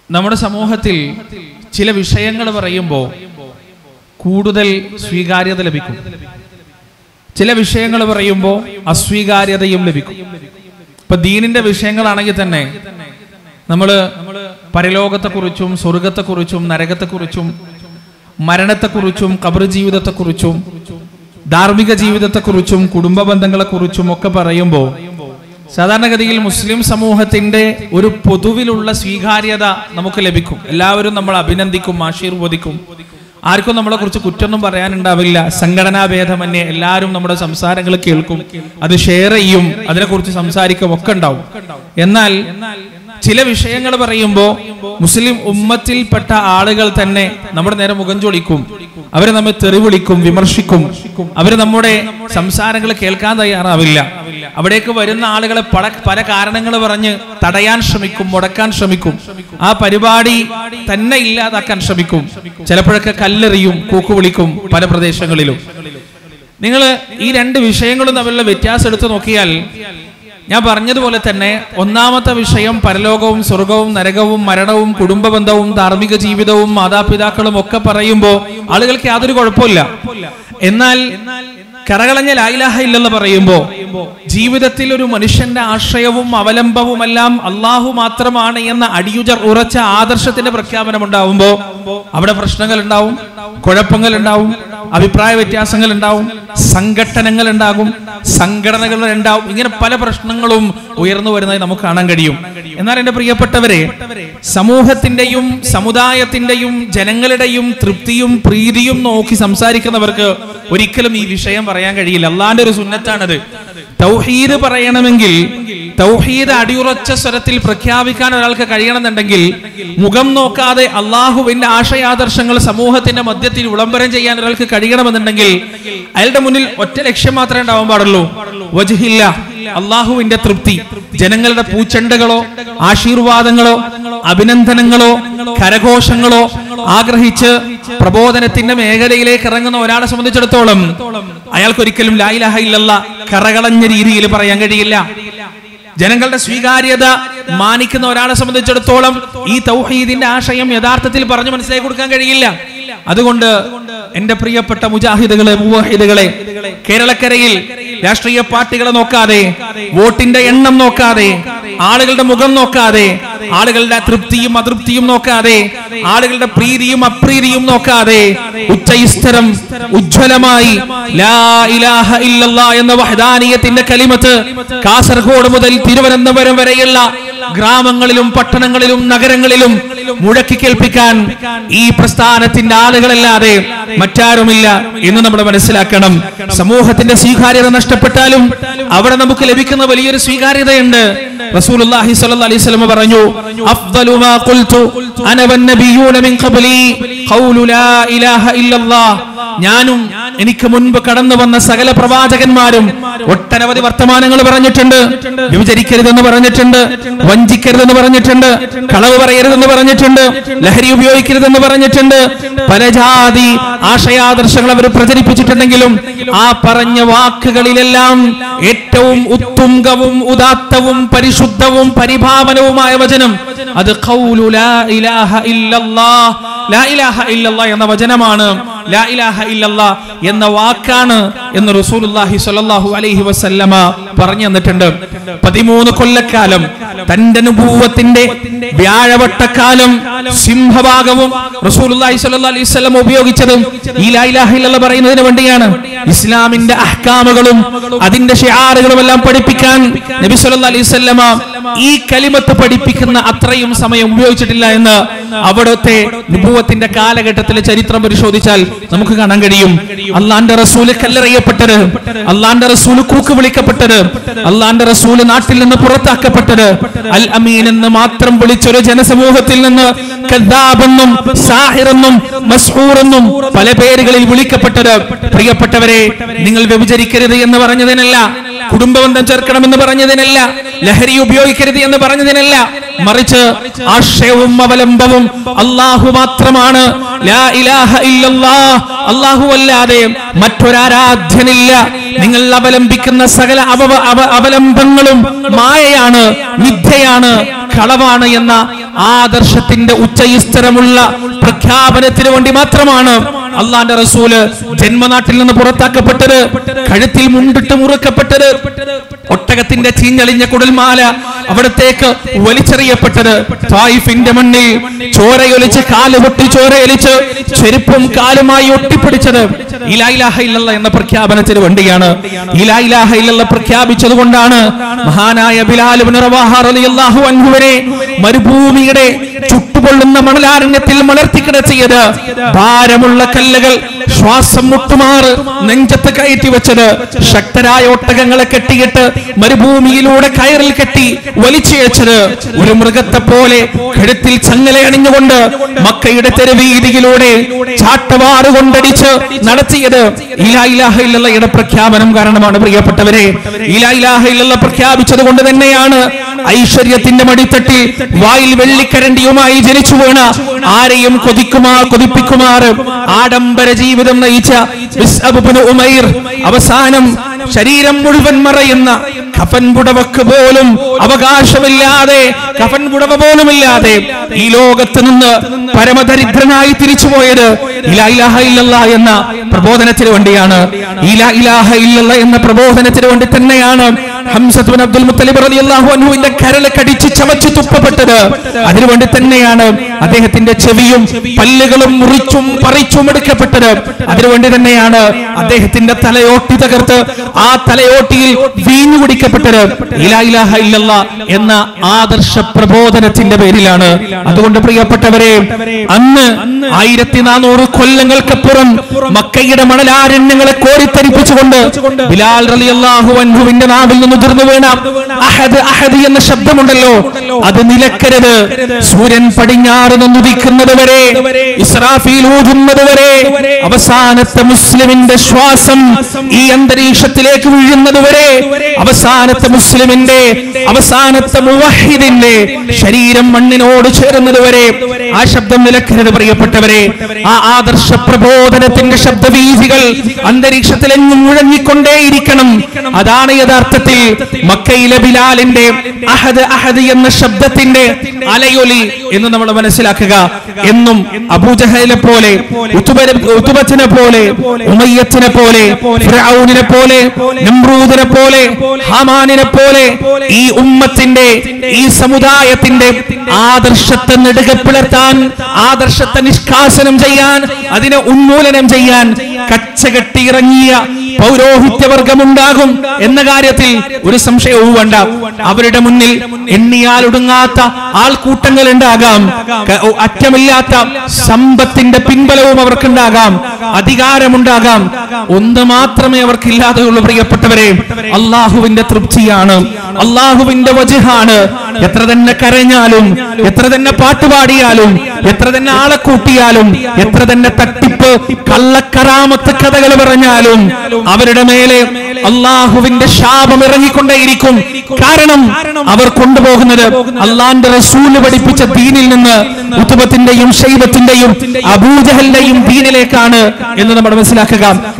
നമ്മുടെ സമൂഹത്തിൽ ചില വിഷയങ്ങൾ പറയുമ്പോൾ കൂടുതൽ സ്വീകാര്യത ലഭിക്കും ചില വിഷയങ്ങൾ പറയുമ്പോൾ അസ്വീകാര്യതയും ലഭിക്കും ഇപ്പൊ ദീനിന്റെ വിഷയങ്ങളാണെങ്കിൽ തന്നെ നമ്മള് പരലോകത്തെക്കുറിച്ചും സ്വർഗത്തെക്കുറിച്ചും നരകത്തെക്കുറിച്ചും മരണത്തെക്കുറിച്ചും കബർ ജീവിതത്തെക്കുറിച്ചും ധാർമ്മിക ജീവിതത്തെക്കുറിച്ചും കുടുംബ ബന്ധങ്ങളെക്കുറിച്ചും ഒക്കെ പറയുമ്പോൾ സാധാരണഗതിയിൽ മുസ്ലിം സമൂഹത്തിന്റെ ഒരു പൊതുവിലുള്ള സ്വീകാര്യത നമുക്ക് ലഭിക്കും എല്ലാവരും നമ്മൾ അഭിനന്ദിക്കും ആശീർവദിക്കും ആർക്കും നമ്മളെ കുറിച്ച് കുറ്റൊന്നും പറയാനുണ്ടാവില്ല സംഘടനാ ഭേദമന്യേ എല്ലാവരും നമ്മുടെ സംസാരങ്ങൾ കേൾക്കും അത് ഷെയർ ചെയ്യും അതിനെക്കുറിച്ച് സംസാരിക്കും ഒക്കെ ഉണ്ടാവും എന്നാൽ ചില വിഷയങ്ങൾ പറയുമ്പോൾ മുസ്ലിം ഉമ്മത്തിൽപ്പെട്ട ആളുകൾ തന്നെ നമ്മുടെ നേരെ മുഖം ചൊളിക്കും അവരെ നമ്മെ തെറി വിളിക്കും വിമർശിക്കും അവര് നമ്മുടെ സംസാരങ്ങൾ കേൾക്കാൻ തയ്യാറാവില്ല അവിടേക്ക് വരുന്ന ആളുകളെ പല പല കാരണങ്ങൾ പറഞ്ഞ് തടയാൻ ശ്രമിക്കും മുടക്കാൻ ശ്രമിക്കും ആ പരിപാടി തന്നെ ഇല്ലാതാക്കാൻ ശ്രമിക്കും ചിലപ്പോഴൊക്കെ കല്ലെറിയും കൂക്കുവിളിക്കും പല പ്രദേശങ്ങളിലും നിങ്ങൾ ഈ രണ്ട് വിഷയങ്ങളും തമ്മിലുള്ള വ്യത്യാസം എടുത്തു നോക്കിയാൽ ഞാൻ പറഞ്ഞതുപോലെ തന്നെ ഒന്നാമത്തെ വിഷയം പരലോകവും സ്വർഗവും നരകവും മരണവും കുടുംബ ബന്ധവും ധാർമ്മിക ജീവിതവും മാതാപിതാക്കളും ഒക്കെ പറയുമ്പോൾ ആളുകൾക്ക് യാതൊരു കുഴപ്പമില്ല എന്നാൽ കറകളഞ്ഞ ലായിലാഹ ഇല്ലെന്ന് പറയുമ്പോ ജീവിതത്തിൽ ഒരു മനുഷ്യന്റെ ആശ്രയവും അവലംബവുമെല്ലാം അള്ളാഹു മാത്രമാണ് എന്ന അടിയുജർ ഉറച്ച ആദർശത്തിന്റെ പ്രഖ്യാപനം ഉണ്ടാവുമ്പോ അവിടെ പ്രശ്നങ്ങൾ ഉണ്ടാവും കുഴപ്പങ്ങൾ ഉണ്ടാവും അഭിപ്രായ വ്യത്യാസങ്ങൾ ഉണ്ടാവും സംഘട്ടനങ്ങൾ ഉണ്ടാകും സംഘടനകൾ ഉണ്ടാവും ഇങ്ങനെ പല പ്രശ്നങ്ങളും ഉയർന്നു വരുന്നതായി നമുക്ക് കാണാൻ കഴിയും എന്നാൽ എന്റെ പ്രിയപ്പെട്ടവരെ സമൂഹത്തിന്റെയും സമുദായത്തിന്റെയും ജനങ്ങളുടെയും തൃപ്തിയും പ്രീതിയും നോക്കി സംസാരിക്കുന്നവർക്ക് ഒരിക്കലും ഈ വിഷയം പറയാൻ കഴിയില്ല അള്ളാന്റെ ഒരു സുന്നത്താണത് തൗഹീദ് പറയണമെങ്കിൽ തൗഹീദ് അടിയുറച്ച സ്വരത്തിൽ പ്രഖ്യാപിക്കാൻ ഒരാൾക്ക് കഴിയണമെന്നുണ്ടെങ്കിൽ മുഖം നോക്കാതെ അള്ളാഹുവിന്റെ ആശയാദർശങ്ങൾ സമൂഹത്തിന്റെ മധ്യത്തിൽ വിളംബരം ചെയ്യാൻ ഒരാൾക്ക് കഴിയണമെന്നുണ്ടെങ്കിൽ അയാളുടെ മുന്നിൽ ഒറ്റ ലക്ഷ്യം മാത്രമേ ഉണ്ടാവാൻ പാടുള്ളൂ വജുഹില്ല അള്ളാഹുവിന്റെ തൃപ്തി ജനങ്ങളുടെ പൂച്ചെണ്ടകളോ ആശീർവാദങ്ങളോ അഭിനന്ദനങ്ങളോ കരഘോഷങ്ങളോ ആഗ്രഹിച്ച് പ്രബോധനത്തിന്റെ മേഖലയിലേക്ക് ഇറങ്ങുന്ന ഒരാളെ സംബന്ധിച്ചിടത്തോളം അയാൾക്കൊരിക്കലും ലായിലഹ ഇല്ലല്ല കറകളഞ്ഞ രീതിയിൽ പറയാൻ കഴിയില്ല ജനങ്ങളുടെ സ്വീകാര്യത മാനിക്കുന്ന ഒരാളെ സംബന്ധിച്ചിടത്തോളം ഈ തൗഹീദിന്റെ ആശയം യഥാർത്ഥത്തിൽ പറഞ്ഞു മനസ്സിലാക്കി കൊടുക്കാൻ കഴിയില്ല അതുകൊണ്ട് എന്റെ പ്രിയപ്പെട്ട മുജാഹിദുകളെ മുവാഹിദുകളെ കേരളക്കരയിൽ രാഷ്ട്രീയ പാർട്ടികളെ നോക്കാതെ വോട്ടിന്റെ എണ്ണം നോക്കാതെ ആളുകളുടെ മുഖം നോക്കാതെ ആളുകളുടെ തൃപ്തിയും അതൃപ്തിയും നോക്കാതെ ആളുകളുടെ പ്രീതിയും അപ്രീതിയും നോക്കാതെ ഉച്ചൈസ്തരം ഉജ്ജ്വലമായി ലാ ഇലാഹ ഇല്ലല്ലാ എന്ന വഹദാനിയത്തിന്റെ കലിമത്ത് കാസർഗോഡ് മുതൽ തിരുവനന്തപുരം വരെയുള്ള ഗ്രാമങ്ങളിലും പട്ടണങ്ങളിലും നഗരങ്ങളിലും മുഴക്കി കേൾപ്പിക്കാൻ ഈ പ്രസ്ഥാനത്തിന്റെ ആളുകളല്ലാതെ മറ്റാരുമില്ല എന്ന് നമ്മൾ മനസ്സിലാക്കണം സമൂഹത്തിന്റെ സ്വീകാര്യത നഷ്ടപ്പെട്ടാലും അവിടെ നമുക്ക് ലഭിക്കുന്ന വലിയൊരു സ്വീകാര്യതയുണ്ട് റസൂലുള്ളാഹി സ്വല്ലല്ലാഹി അലൈഹി വസല്ലം പറഞ്ഞു അഫ്ദലു മാ ഖുൽതു അന വന്നബിയൂന മിൻ ഖബ്ലി ഖൗലു ലാ ഇലാഹ ഇല്ലല്ലാഹ് ഞാനും എനിക്ക് മുൻപ് കടന്നു വന്ന സകല പ്രവാചകന്മാരും ഒട്ടനവധി വർത്തമാനങ്ങൾ പറഞ്ഞിട്ടുണ്ട് വിഭജിക്കരുതെന്ന് പറഞ്ഞിട്ടുണ്ട് വഞ്ചിക്കരുതെന്ന് പറഞ്ഞിട്ടുണ്ട് കളവ് പറയരുതെന്ന് പറഞ്ഞിട്ടുണ്ട് ലഹരി ഉപയോഗിക്കരുതെന്ന് പറഞ്ഞിട്ടുണ്ട് പല ജാതി ആശയാദർശങ്ങൾ അവർ പ്രചരിപ്പിച്ചിട്ടുണ്ടെങ്കിലും ആ പറഞ്ഞ വാക്കുകളിലെല്ലാം ഏറ്റവും ഉത്തുംഗവും ഉദാത്തവും പരിശുദ്ധവും പരിഭാവനവുമായ വചനം അത് ഖൗലു ലാ ഇലാഹ ഇല്ലല്ലാഹ് ലാ ഇലാഹ ഇല്ലല്ലാഹ് എന്ന വചനമാണ് ലാ ഇലാഹ ഇല്ലല്ലാഹ് എന്ന വാക്കാണ് എന്ന് റസൂലുള്ളാഹി സ്വല്ലല്ലാഹു അലൈഹി വസല്ലമ പറഞ്ഞു തന്നിട്ടുണ്ട് പതിമൂന്ന് കൊല്ലക്കാലം തന്റെ നുബൂവത്തിന്റെ വ്യാഴവട്ടക്കാലം സിംഹഭാഗവും റസൂലുള്ളാഹി സ്വല്ലല്ലാഹു അലൈഹി വസല്ലം ഉപയോഗിച്ചതും ഈ ലാ ഇലാഹ ഇല്ലല്ലാഹ് പറയുന്നതിന് വേണ്ടിയാണ് ഇസ്ലാമിന്റെ അഹ്കാമുകളും അതിന്റെ ഷിആറുകളും എല്ലാം പഠിപ്പിക്കാൻ നബി സല്ലല്ലാഹു അലൈഹി വസല്ലമ ഈ കലിമത്ത് പഠിപ്പിക്കുന്ന അത്രയും സമയം ഉപയോഗിച്ചിട്ടില്ല എന്ന് അവിടുത്തെ നുബൂവത്തിന്റെ കാലഘട്ടത്തിലെ ചരിത്രം പരിശോധിച്ചാൽ നമുക്ക് കാണാൻ കഴിയും അള്ളാന്റെ റസൂല് കല്ലെറിയപ്പെട്ടത് അള്ളാന്റെ റസൂല് കൂക്ക് വിളിക്കപ്പെട്ടത് അള്ളാന്റെ റസൂല് നാട്ടിൽ നിന്ന് പുറത്താക്കപ്പെട്ടത് അൽ അമീൻ എന്ന് മാത്രം വിളിച്ചൊരു ജനസമൂഹത്തിൽ നിന്ന് കദ്ദാബെന്നും സാഹിറെന്നും മസ്ഹൂർ എന്നും പല പേരുകളിൽ വിളിക്കപ്പെട്ടത് പ്രിയപ്പെട്ടവരെ നിങ്ങൾ വ്യഭിചരിക്കരുത് എന്ന് പറഞ്ഞതിനല്ല കുടുംബബന്ധം ചേർക്കണമെന്ന് പറഞ്ഞതിനല്ല ലഹരി ഉപയോഗിക്കരുത് എന്ന് പറഞ്ഞതിനല്ല മറിച്ച് ആശയവും അവലംബവും അള്ളാഹു മാത്രമാണ് ലാ ഇലാഹ ഇല്ലല്ലാഹ് അള്ളാഹു അല്ലാതെ മറ്റൊരാരാധ്യനില്ല നിങ്ങൾ അവലംബിക്കുന്ന സകല അവ അവ- അവലംബങ്ങളും മായയാണ് മിഥ്യയാണ് കളവാണ് എന്ന ആദർശത്തിന്റെ ഉച്ചയിസ്തരമുള്ള പ്രഖ്യാപനത്തിന് വേണ്ടി മാത്രമാണ് അള്ളാന്റെ റസൂല് ജന്മനാട്ടിൽ നിന്ന് പുറത്താക്കപ്പെട്ടത് കഴുത്തിൽ മുണ്ടിട്ട് മുറുക്കപ്പെട്ടത് ഒട്ടകത്തിന്റെ ചീഞ്ഞളിഞ്ഞ കുടൽമാല അവിടത്തേക്ക് വലിച്ചെറിയപ്പെട്ടത് തായിഫിന്റെ മണ്ണിൽ ചോരയൊലിച്ച് കാല് പൊട്ടി ചോരയൊലിച്ച് ചെരുപ്പും കാലുമായി ഒട്ടിപ്പിടിച്ചത് ഇലായിലാഹ ഇല്ലല്ല എന്ന പ്രഖ്യാപനത്തിന് വേണ്ടിയാണ് ഇലായിലാഹ ഇല്ലല്ല പ്രഖ്യാപിച്ചത് കൊണ്ടാണ് മഹാനായ ബിലാൽ ഇബ്നു റവാഹ റളിയല്ലാഹു അൻഹുവിനെ മരുഭൂമിയുടെ ചുട്ടുപൊള്ളുന്ന മണലാരണ്യത്തിൽ മലർത്തിക്കിടത്തിയത് ഭാരമുള്ള കല്ലുകൾ ശ്വാസം മുട്ടുമാറ് നെഞ്ചത്ത് കയറ്റി വെച്ചത് ശക്തരായ ഒട്ടകങ്ങളെ കെട്ടിയിട്ട് മരുഭൂമിയിലൂടെ കയറിൽ കെട്ടി വലിച്ചിഴച്ചത് ഒരു മൃഗത്തെ പോലെ കഴുത്തിൽ ചങ്ങല അണിഞ്ഞുകൊണ്ട് മക്കയുടെ തെരുവീതിയിലൂടെ ചാട്ടവാറ് കൊണ്ടടിച്ച് നടത്തിയത് ഇലായിലാഹ ഇല്ലയുടെ പ്രഖ്യാപനം കാരണമാണ് പ്രിയപ്പെട്ടവരെ ഇലായിലാഹ ഇല്ല പ്രഖ്യാപിച്ചത് കൊണ്ട് തന്നെയാണ് ഐശ്വര്യത്തിന്റെ മടിത്തട്ടിൽ വായിൽ വെള്ളിക്കരണ്ടിയുമായി ജനിച്ചു വീണ ആരെയും കൊതിക്കുമാർ കൊതിപ്പിക്കുമാർ ആഡംബര ജീവിതം നയിച്ച മിസ്അബ് ഇബ്നു ഉമൈർ അവസാനം ശരീരം മുഴുവൻ മറയുന്ന കഫൻ പുടവക്ക് പോലും അവകാശമില്ലാതെ കഫൻ പുടവ പോലുമില്ലാതെ ഈ ലോകത്ത് നിന്ന് പരമദരിദ്രനായി തിരിച്ചുപോയത് ഇലാ ഇലാഹ ഇല്ലല്ലാ എന്ന പ്രബോധനത്തിന് വേണ്ടിയാണ് ഇലാ ഇലാഹ ഇല്ലല്ല എന്ന പ്രബോധനത്തിന് വേണ്ടി തന്നെയാണ് ഹംസത്ത് ബിൻ അബ്ദുൽ മുത്തലിബ് റളിയല്ലാഹു അൻഹുവിന്റെ കരള് കടിച്ച് ചവച്ചു തുപ്പപ്പെട്ടത് അതിനുവേണ്ടി തന്നെയാണ് അദ്ദേഹത്തിന്റെ ചെവിയും പല്ലുകളും മുറിച്ചും പറിച്ചും എടുക്കപ്പെട്ടത് അതിനുവേണ്ടി തന്നെയാണ് അദ്ദേഹത്തിന്റെ തലയോട്ടി തകർത്ത് ആ തലയോട്ടിയിൽ വീഞ്ഞു കുടിക്കപ്പെട്ടത് ഇലാ ഇലാഹ ഇല്ലല്ല എന്ന ആദർശ പ്രബോധനത്തിന്റെ പേരിലാണ് അതുകൊണ്ട് പ്രിയപ്പെട്ടവരെ അന്ന് ആയിരത്തി നാനൂറ് കൊല്ലങ്ങൾക്കപ്പുറം മക്കയുടെ മണലാരണ്യങ്ങളെ കോരിത്തരിപ്പിച്ചുകൊണ്ട് ബിലാൽ റളിയല്ലാഹു അൻഹുവിന്റെ നാവിൽ നിന്ന് ഉതിർന്നു വീണ അഹദ് അഹദ് എന്ന ശബ്ദമുണ്ടല്ലോ അത് നിലക്കരുത് സൂര്യൻ പടിഞ്ഞാറ് നിന്ന് ഉദിക്കുന്നത് വരെ ഇസ്രാഫീൽ ഊതുന്നത് വരെ അവസാനത്തെ മുസ്ലിമിന്റെ ശ്വാസം ഈ അന്തരീക്ഷത്തിലേക്ക് വീഴുന്നത് വരെ അവസാനത്തെ മുസ്ലിമിന്റെ അവസാനത്തെ മുവഹിദിന്റെ ശരീരം മണ്ണിനോട് ചേരുന്നത് വരെ ആ ശബ്ദം നിലക്കരുത് പ്രിയപ്പെട്ടവരെ ആ ആദർശ പ്രബോധനത്തിന്റെ ശബ്ദവീതികൾ അന്തരീക്ഷത്തിലെങ്ങും മുഴങ്ങിക്കൊണ്ടേയിരിക്കണം അതാണ് യഥാർത്ഥത്തിൽ മക്കയിലെ ബിലാലിന്റെ അഹദ് അഹദ് എന്ന ശബ്ദത്തിന്റെ അലയൊലി എന്ന് നമ്മൾ മനസ്സിലാക്കുക എന്നും അബൂജഹലിനെ പോലെ ഉത്തുബര- ഉത്തുബത്തിനെ പോലെ ഉമയ്യത്തിനെ പോലെ ഫിർഔനിനെ പോലെ നമ്രൂദിനെ പോലെ ഹാമാനിനെ പോലെ ഈ ഉമ്മത്തിന്റെ ഈ സമുദായത്തിന്റെ ആദർശത്തെ നെടുകെ പിളർത്താൻ ആദർശത്തെ നിഷ്കാസനം ചെയ്യാൻ അതിനെ ഉന്മൂലനം ചെയ്യാൻ കച്ചകെട്ടിയിറങ്ങിയ പൗരോഹിത്യവർഗമുണ്ടാകും എന്ന കാര്യത്തിൽ ഒരു സംശയവും വേണ്ട അവരുടെ മുന്നിൽ എണ്ണിയാൽ ഒടുങ്ങാത്ത ആൾക്കൂട്ടങ്ങൾ ഉണ്ടാകാം ക- ഓ, അറ്റമില്ലാത്ത സമ്പത്തിന്റെ പിൻബലവും അവർക്കുണ്ടാകാം അധികാരമുണ്ടാകാം ഒന്ന് മാത്രമേ അവർക്കില്ലാതെയുള്ളൂ പ്രിയപ്പെട്ടവരെ അള്ളാഹുവിന്റെ തൃപ്തിയാണ് അള്ളാഹുവിന്റെ വജഹാണ് എത്ര തന്നെ കരഞ്ഞാലും എത്ര തന്നെ പാട്ടുപാടിയാലും എത്ര തന്നെ ആളെ കൂട്ടിയാലും എത്ര തന്നെ തട്ടിപ്പ് കള്ളക്കറാമത്ത് കഥകൾ പറഞ്ഞാലും അവരുടെ മേലെ അള്ളാഹുവിന്റെ ശാപം ഇറങ്ങിക്കൊണ്ടേയിരിക്കും കാരണം അവർ കൊണ്ടുപോകുന്നത് അള്ളാന്റെ റസൂല് പഠിപ്പിച്ച ദീനിൽ നിന്ന് ഉത്തുബത്തിന്റെയും ശൈബത്തിന്റെയും അബൂജഹലിന്റെയും ദീനിലേക്കാണ് എന്ന് നമ്മൾ മനസ്സിലാക്കുക